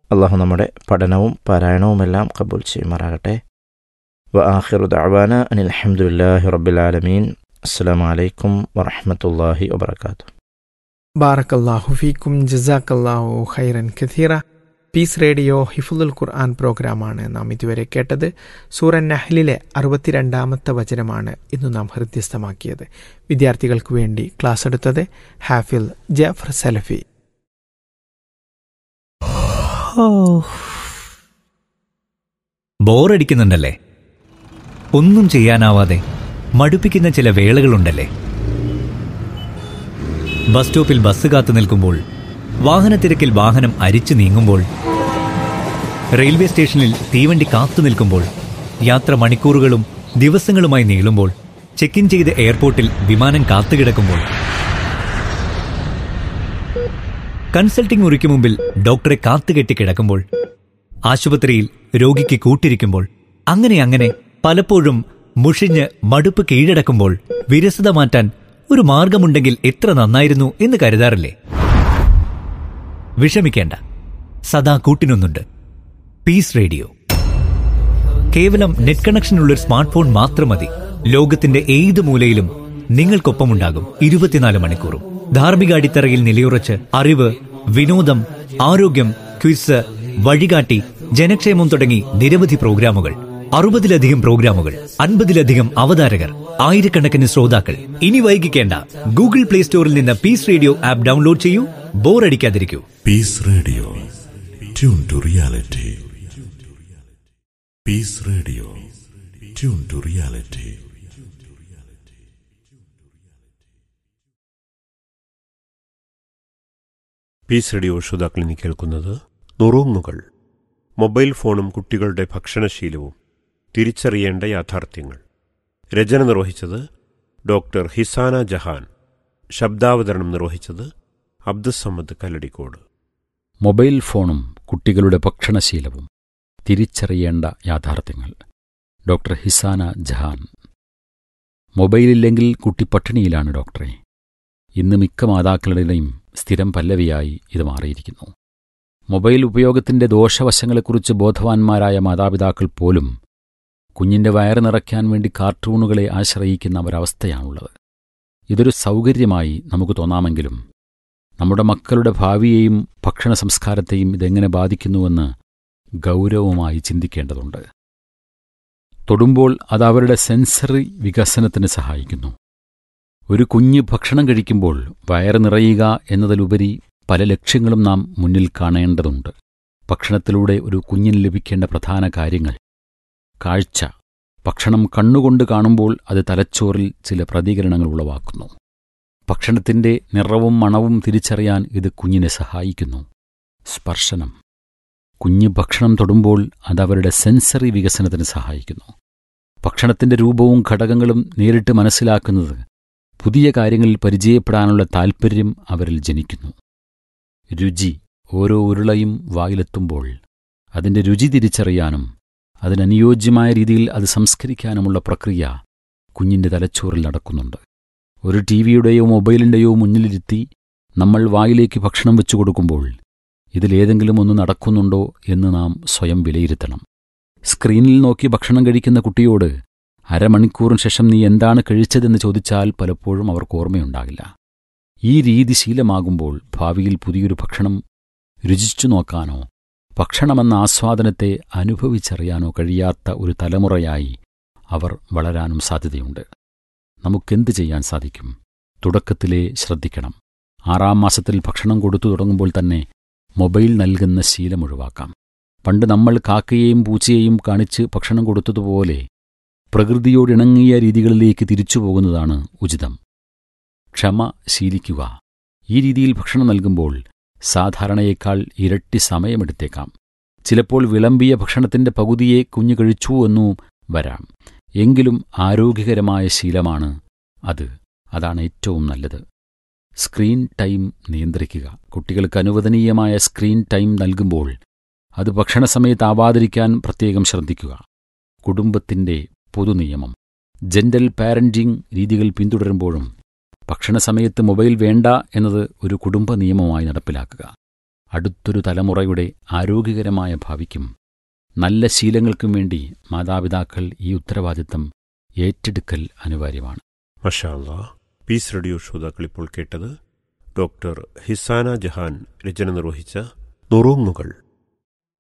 അള്ളാഹു നമ്മുടെ പഠനവും പാരായണവുമെല്ലാം കബൂൽ ചെയ്യുമാറാകട്ടെ വ ആഖിറു ദഅവാന അനിൽ അൽഹംദുലില്ലാഹി റബ്ബിൽ ആലമീൻ അസ്സലാമു അലൈക്കും വറഹ്മത്തുള്ളാഹി വബറകാതുഹു ബാറക്കല്ലാഹു ഫീക്കും ജസാക്കല്ലാഹു ഖൈറൻ കഥീറ പീസ് റേഡിയോ ഹിഫുൽ ഖുർആൻ പ്രോഗ്രാമാണ് നാം ഇതുവരെ കേട്ടത് സൂറൻ നഹ്ലിലെ അറുപത്തിരണ്ടാമത്തെ വചനമാണ് ഇന്ന് നാം ഹൃദ്യസ്ഥമാക്കിയത് വിദ്യാർത്ഥികൾക്ക് വേണ്ടി ക്ലാസ് എടുത്തത് ഹാഫിൽ ജാഫർ സലഫി ബോറടിക്കുന്നുണ്ടല്ലേ ഒന്നും ചെയ്യാനാവാതെ മടുപ്പിക്കുന്ന ചില വേളകളുണ്ടല്ലേ ബസ് സ്റ്റോപ്പിൽ ബസ് കാത്തു നിൽക്കുമ്പോൾ വാഹനത്തിരക്കിൽ വാഹനം അരിച്ചു നീങ്ങുമ്പോൾ റെയിൽവേ സ്റ്റേഷനിൽ തീവണ്ടി കാത്തു നിൽക്കുമ്പോൾ യാത്ര മണിക്കൂറുകളും ദിവസങ്ങളുമായി നീളുമ്പോൾ ചെക്ക് ഇൻ ചെയ്ത് എയർപോർട്ടിൽ വിമാനം കാത്തുകിടക്കുമ്പോൾ കൺസൾട്ടിംഗ് മുറിക്ക് മുമ്പിൽ ഡോക്ടറെ കാത്തുകെട്ടി കിടക്കുമ്പോൾ ആശുപത്രിയിൽ രോഗിക്ക് കൂട്ടിരിക്കുമ്പോൾ അങ്ങനെ അങ്ങനെ പലപ്പോഴും മുഷിഞ്ഞ് മടുപ്പ് കീഴടക്കുമ്പോൾ വിരസത മാറ്റാൻ ഒരു മാർഗമുണ്ടെങ്കിൽ എത്ര നന്നായിരുന്നു എന്ന് കരുതാറില്ലേ വിഷമിക്കേണ്ട സദാ കൂട്ടിനൊന്നുണ്ട് പീസ് റേഡിയോ കേവലം നെറ്റ് കണക്ഷനുള്ള ഒരു സ്മാർട്ട് ഫോൺ മാത്രം മതി ലോകത്തിന്റെ ഏത് മൂലയിലും നിങ്ങൾക്കൊപ്പമുണ്ടാകും ഇരുപത്തിനാല് മണിക്കൂറും ധാർമ്മിക അടിത്തറയിൽ നിലയുറച്ച് അറിവ് വിനോദം ആരോഗ്യം ക്വിസ് വഴികാട്ടി ജനക്ഷേമം തുടങ്ങി നിരവധി പ്രോഗ്രാമുകൾ അറുപതിലധികം പ്രോഗ്രാമുകൾ അൻപതിലധികം അവതാരകർ ആയിരക്കണക്കിന് ശ്രോതാക്കൾ ഇനി വൈകിക്കേണ്ട ഗൂഗിൾ പ്ലേ സ്റ്റോറിൽ നിന്ന് പീസ് റേഡിയോ ആപ്പ് ഡൗൺലോഡ് ചെയ്യൂ ബോറടിക്കാതിരിക്കൂ Peace Radio. Tune to reality. Peace Radio. Tune to reality. Peace radio ശ്രോതാക്കൾ ഇനി കേൾക്കുന്നത് നുറുങ്ങുകൾ മൊബൈൽ ഫോണും കുട്ടികളുടെ ഭക്ഷണശീലവും തിരിച്ചറിയേണ്ട യാഥാർത്ഥ്യങ്ങൾ രചന നിർവഹിച്ചത് ഡോക്ടർ ഹിസാന ജഹാൻ ശബ്ദാവതരണം നിർവഹിച്ചത് അബ്ദുസമ്മദ് കല്ലടിക്കോട് മൊബൈൽ ഫോണും കുട്ടികളുടെ ഭക്ഷണശീലവും തിരിച്ചറിയേണ്ട യാഥാർത്ഥ്യങ്ങൾ ഡോക്ടർ ഹിസാന ജഹാൻ മൊബൈലില്ലെങ്കിൽ കുട്ടി പട്ടിണിയിലാണ് ഡോക്ടറെ ഇന്ന് മിക്ക മാതാക്കളുടെയും സ്ഥിരം പല്ലവിയായി ഇത് മാറിയിരിക്കുന്നു മൊബൈൽ ഉപയോഗത്തിന്റെ ദോഷവശങ്ങളെക്കുറിച്ച് ബോധവാന്മാരായ മാതാപിതാക്കൾ പോലും കുഞ്ഞിന്റെ വയറ് നിറയ്ക്കാൻ വേണ്ടി കാർട്ടൂണുകളെ ആശ്രയിക്കുന്ന ഒരവസ്ഥയാണുള്ളത് ഇതൊരു സൗകര്യമായി നമുക്ക് തോന്നാമെങ്കിലും നമ്മുടെ മക്കളുടെ ഭാവിയെയും ഭക്ഷണ സംസ്കാരത്തെയും ഇതെങ്ങനെ ബാധിക്കുന്നുവെന്ന് ഗൗരവമായി ചിന്തിക്കേണ്ടതുണ്ട് തൊടുമ്പോൾ അത് അവരുടെ സെൻസറി വികസനത്തിന് സഹായിക്കുന്നു ഒരു കുഞ്ഞ് ഭക്ഷണം കഴിക്കുമ്പോൾ വയറ് നിറയുക എന്നതിലുപരി പല ലക്ഷ്യങ്ങളും നാം മുന്നിൽ കാണേണ്ടതുണ്ട് ഭക്ഷണത്തിലൂടെ ഒരു കുഞ്ഞിന് ലഭിക്കേണ്ട പ്രധാന കാര്യങ്ങൾ കാഴ്ച ഭക്ഷണം കണ്ണുകൊണ്ട് കാണുമ്പോൾ അത് തലച്ചോറിൽ ചില പ്രതികരണങ്ങൾ ഉളവാക്കുന്നു ഭക്ഷണത്തിന്റെ നിറവും മണവും തിരിച്ചറിയാൻ ഇത് കുഞ്ഞിനെ സഹായിക്കുന്നു സ്പർശനം കുഞ്ഞ് ഭക്ഷണം തൊടുമ്പോൾ അതവരുടെ സെൻസറി വികസനത്തിന് സഹായിക്കുന്നു ഭക്ഷണത്തിന്റെ രൂപവും ഘടകങ്ങളും നേരിട്ട് മനസ്സിലാക്കുന്നത് പുതിയ കാര്യങ്ങളിൽ പരിചയപ്പെടാനുള്ള താൽപ്പര്യം അവരിൽ ജനിക്കുന്നു രുചി ഓരോ ഉരുളയും വായിലെത്തുമ്പോൾ അതിന്റെ രുചി തിരിച്ചറിയാനും അതിനനുയോജ്യമായ രീതിയിൽ അത് സംസ്കരിക്കാനുമുള്ള പ്രക്രിയ കുഞ്ഞിന്റെ തലച്ചോറിൽ നടക്കുന്നുണ്ട് ഒരു ടി വിയുടെയോ മൊബൈലിന്റെയോ മുന്നിലിരുത്തി നമ്മൾ വായിലേക്ക് ഭക്ഷണം വെച്ചു കൊടുക്കുമ്പോൾ ഇതിലേതെങ്കിലും ഒന്ന് നടക്കുന്നുണ്ടോ എന്ന് നാം സ്വയം വിലയിരുത്തണം സ്ക്രീനിൽ നോക്കി ഭക്ഷണം കഴിക്കുന്ന കുട്ടിയോട് അരമണിക്കൂറിന് ശേഷം നീ എന്താണ് കഴിച്ചതെന്ന് ചോദിച്ചാൽ പലപ്പോഴും അവർക്ക് ഓർമ്മയുണ്ടാകില്ല ഈ രീതി ശീലമാകുമ്പോൾ ഭാവിയിൽ പുതിയൊരു ഭക്ഷണം രുചിച്ചു നോക്കാനോ ഭക്ഷണമെന്ന ആസ്വാദനത്തെ അനുഭവിച്ചറിയാനോ കഴിയാത്ത ഒരു തലമുറയായി അവർ വളരാനും സാധ്യതയുണ്ട് നമുക്കെന്ത് ചെയ്യാൻ സാധിക്കും തുടക്കത്തിലേ ശ്രദ്ധിക്കണം ആറാം മാസത്തിൽ ഭക്ഷണം കൊടുത്തു തുടങ്ങുമ്പോൾ തന്നെ മൊബൈൽ നൽകുന്ന ശീലം ഒഴിവാക്കാം പണ്ട് നമ്മൾ കാക്കയെയും പൂച്ചയെയും കാണിച്ച് ഭക്ഷണം കൊടുത്തതുപോലെ പ്രകൃതിയോടിണങ്ങിയ രീതികളിലേക്ക് തിരിച്ചു പോകുന്നതാണ് ഉചിതം ക്ഷമ ശീലിക്കുക ഈ രീതിയിൽ ഭക്ഷണം നൽകുമ്പോൾ സാധാരണയേക്കാൾ ഇരട്ടി സമയമെടുത്തേക്കാം ചിലപ്പോൾ വിളമ്പിയ ഭക്ഷണത്തിന്റെ പകുതിയെ കുഞ്ഞു കഴിച്ചു എന്നു വരാം എങ്കിലും ആരോഗ്യകരമായ ശീലമാണ് അത് അതാണ് ഏറ്റവും നല്ലത് സ്ക്രീൻ ടൈം നിയന്ത്രിക്കുക കുട്ടികൾക്ക് അനുവദനീയമായ സ്ക്രീൻ ടൈം നൽകുമ്പോൾ അത് ഭക്ഷണസമയത്താവാതിരിക്കാൻ പ്രത്യേകം ശ്രദ്ധിക്കുക കുടുംബത്തിന്റെ പൊതുനിയമം ജെന്റൽ പാരന്റിംഗ് രീതികൾ പിന്തുടരുമ്പോഴും ഭക്ഷണസമയത്ത് മൊബൈൽ വേണ്ട എന്നത് ഒരു കുടുംബ നിയമമായി നടപ്പിലാക്കുക അടുത്തൊരു തലമുറയുടെ ആരോഗ്യകരമായ ഭാവിക്കും നല്ല ശീലങ്ങൾക്കും വേണ്ടി മാതാപിതാക്കൾ ഈ ഉത്തരവാദിത്തം ഏറ്റെടുക്കൽ അനിവാര്യമാണ് മഷാല്ല പീസ് റേഡിയോ ശ്രോതാക്കൾ ഇപ്പോൾ കേട്ടത് ഡോക്ടർ ഹിസാന ജഹാൻ രചന നിർവഹിച്ച നുറൂങ്ങുകൾ